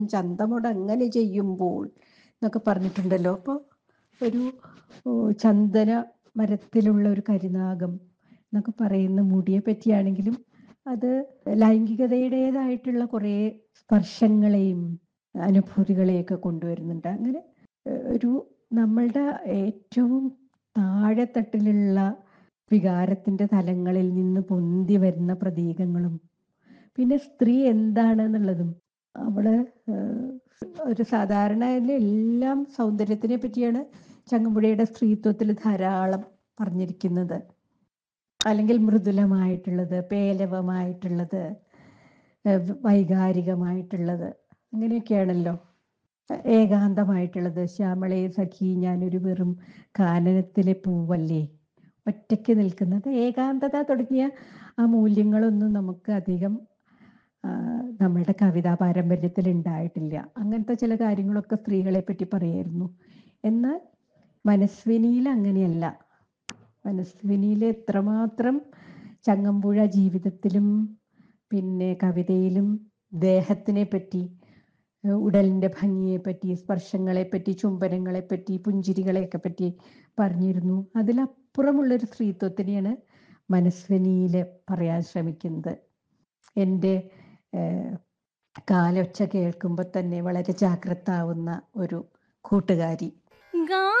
ചന്തമുട അങ്ങനെ ചെയ്യുമ്പോൾ എന്നൊക്കെ പറഞ്ഞിട്ടുണ്ടല്ലോ അപ്പോൾ ഒരു ഓ, ചന്ദന മരത്തിലുള്ള ഒരു കരിനാഗം എന്നൊക്കെ പറയുന്ന മുടിയെ പറ്റിയാണെങ്കിലും അത് ലൈംഗികതയുടേതായിട്ടുള്ള കുറേ സ്പർശങ്ങളെയും അനുഭൂതികളെയൊക്കെ കൊണ്ടുവരുന്നുണ്ട് അങ്ങനെ ഏഹ്, ഒരു നമ്മളുടെ ഏറ്റവും താഴെത്തട്ടിലുള്ള വികാരത്തിന്റെ തലങ്ങളിൽ നിന്ന് പൊന്തി വരുന്ന പ്രതീകങ്ങളും പിന്നെ സ്ത്രീ എന്താണെന്നുള്ളതും അവള് ഏഹ്, ഒരു സാധാരണ എല്ലാം സൗന്ദര്യത്തിനെ പറ്റിയാണ് ചങ്ങമ്പുഴയുടെ സ്ത്രീത്വത്തിൽ ധാരാളം പറഞ്ഞിരിക്കുന്നത് അല്ലെങ്കിൽ മൃദുലമായിട്ടുള്ളത് പേലവമായിട്ടുള്ളത് ഏഹ്, വൈകാരികമായിട്ടുള്ളത് അങ്ങനെയൊക്കെയാണല്ലോ ഏകാന്തമായിട്ടുള്ളത് ശ്യാമളേ സഖി ഞാനൊരു വെറും കാനനത്തിലെ പൂവല്ലേ ഒറ്റയ്ക്ക് നിൽക്കുന്നത് ഏകാന്തത തുടങ്ങിയ ആ മൂല്യങ്ങളൊന്നും നമുക്ക് അധികം ആ, നമ്മളുടെ കവിതാ പാരമ്പര്യത്തിൽ ഉണ്ടായിട്ടില്ല അങ്ങനത്തെ ചില കാര്യങ്ങളൊക്കെ സ്ത്രീകളെ പറ്റി പറയായിരുന്നു എന്നാൽ മനസ്വിനിയിൽ അങ്ങനെയല്ല മനസ്വിനിയിൽ എത്രമാത്രം ചങ്ങമ്പുഴ ജീവിതത്തിലും പിന്നെ കവിതയിലും ദേഹത്തിനെ പറ്റി ഏഹ് ഉടലിന്റെ ഭംഗിയെ പറ്റി സ്പർശങ്ങളെ പറ്റി ചുംബനങ്ങളെ പറ്റി പുഞ്ചിരികളെയൊക്കെ പറ്റി പറഞ്ഞിരുന്നു അതിലപ്പുറമുള്ളൊരു സ്ത്രീത്വത്തിനെയാണ് മനസ്വിനിയിൽ പറയാൻ ശ്രമിക്കുന്നത് എൻ്റെ ഏഹ്, കാലൊച്ച കേൾക്കുമ്പോൾ തന്നെ വളരെ ജാഗ്രത ആവുന്ന ഒരു കൂട്ടുകാരി ഗാ